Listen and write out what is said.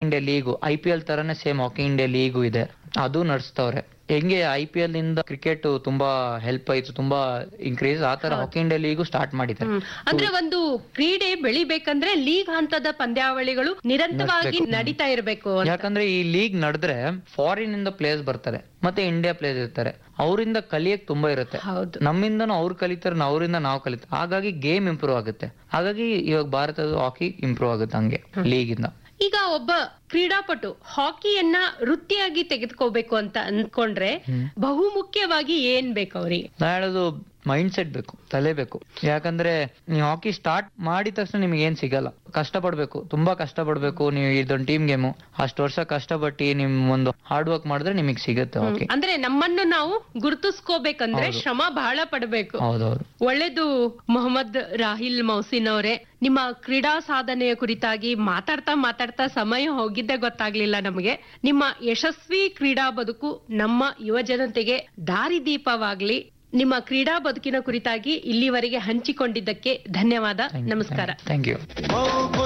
India league I P L ತರನೇ same hockey India league ಇದೆ ಅದು ನಡೆಸ್ತವ್ರೆ ಹೆಂಗೆ ಐ ಪಿ ಎಲ್ ಇಂದ ಕ್ರಿಕೆಟ್ ತುಂಬಾ ಹೆಲ್ಪ್ ಆಯ್ತು ತುಂಬಾ ಇನ್ಕ್ರೀಸ್ ಆ ತರ ಹಾಕಿ ಇಂಡಿಯಾ ಲೀಗು ಸ್ಟಾರ್ಟ್ ಮಾಡಿದ್ದಾರೆ ಹ್ಮ್. ಅಂದ್ರೆ ಒಂದು ಕ್ರೀಡೆ ಬೆಳಿಬೇಕಂದ್ರೆ ಲೀಗ್ ಹಂತದ ಪಂದ್ಯಾವಳಿಗಳು ನಿರಂತರವಾಗಿ ನಡೀತಾ ಇರಬೇಕು ಯಾಕಂದ್ರೆ ಈ ಲೀಗ್ ನಡೆದ್ರೆ ಫಾರಿನ್ ಇಂದ ಪ್ಲೇಯರ್ಸ್ ಬರ್ತಾರೆ ಮತ್ತೆ ಇಂಡಿಯಾ ಪ್ಲೇಯರ್ಸ್ ಇರ್ತಾರೆ ಅವರಿಂದ ಕಲಿಯಕ್ ತುಂಬಾ ಇರುತ್ತೆ ಹೌದು ನಮ್ಮಿಂದನೂ ಅವ್ರು ಕಲಿತಾರೆ ಅವರಿಂದ ನಾವು ಕಲಿತಾರೆ ಹಾಗಾಗಿ ಗೇಮ್ ಇಂಪ್ರೂವ್ ಆಗುತ್ತೆ ಹಾಗಾಗಿ ಇವಾಗ ಭಾರತದ ಹಾಕಿ ಇಂಪ್ರೂವ್ ಆಗುತ್ತೆ ಹಂಗೆ ಲೀಗ್ ಇಂದ ಈಗ ಒಬ್ಬ ಕ್ರೀಡಾಪಟು ಹಾಕಿಯನ್ನ ವೃತ್ತಿಯಾಗಿ ತೆಗೆದುಕೋಬೇಕು ಅಂತ ಅನ್ಕೊಂಡ್ರೆ ಬಹು ಮುಖ್ಯವಾಗಿ ಏನ್ ಬೇಕು ಅವ್ರಿಗೆ ನಾ ಹೇಳೋದು ಮೈಂಡ್ ಸೆಟ್ ಬೇಕು ತಲೆ ಬೇಕು ಯಾಕಂದ್ರೆ ನೀವು ಹಾಕಿ ಸ್ಟಾರ್ಟ್ ಮಾಡಿದ ತಕ್ಷಣ ನಿಮ್ಗೆ ಏನ್ ಸಿಗಲ್ಲ ಕಷ್ಟ ಪಡ್ಬೇಕು ತುಂಬಾ ಕಷ್ಟ ಪಡ್ಬೇಕು ನೀವು ಇದೊಂದು ಟೀಮ್ ಗೇಮು ಅಷ್ಟು ವರ್ಷ ಕಷ್ಟಪಟ್ಟು ನಿಮ್ ಒಂದು ಹಾರ್ಡ್ ವರ್ಕ್ ಮಾಡಿದ್ರೆ ನಿಮಗೆ ಸಿಗುತ್ತೆ ಹಾಕಿ ಅಂದ್ರೆ ನಮ್ಮನ್ನು ನಾವು ಗುರುತಿಸ್ಕೋಬೇಕಂದ್ರೆ ಶ್ರಮ ಬಹಳ ಪಡಬೇಕು ಹೌದೌದು ಒಳ್ಳೇದು ಮೊಹಮ್ಮದ್ ರಾಹಿಲ್ ಮೌಸಿನ್ ಅವರೇ ನಿಮ್ಮ ಕ್ರೀಡಾ ಸಾಧನೆಯ ಕುರಿತಾಗಿ ಮಾತಾಡ್ತಾ ಮಾತಾಡ್ತಾ ಸಮಯ ಹೋಗಿದ್ದೇ ಗೊತ್ತಾಗ್ಲಿಲ್ಲ ನಮಗೆ ನಿಮ್ಮ ಯಶಸ್ವಿ ಕ್ರೀಡಾ ಬದುಕು ನಮ್ಮ ಯುವ ಜನತೆಗೆ ದಾರಿದೀಪವಾಗ್ಲಿ ನಿಮ್ಮ ಕ್ರೀಡಾ ಬದುಕಿನ ಕುರಿತಾಗಿ ಇಲ್ಲಿವರೆಗೆ ಹಂಚಿಕೊಂಡಿದ್ದಕ್ಕೆ ಧನ್ಯವಾದ ನಮಸ್ಕಾರ ಥ್ಯಾಂಕ್ ಯು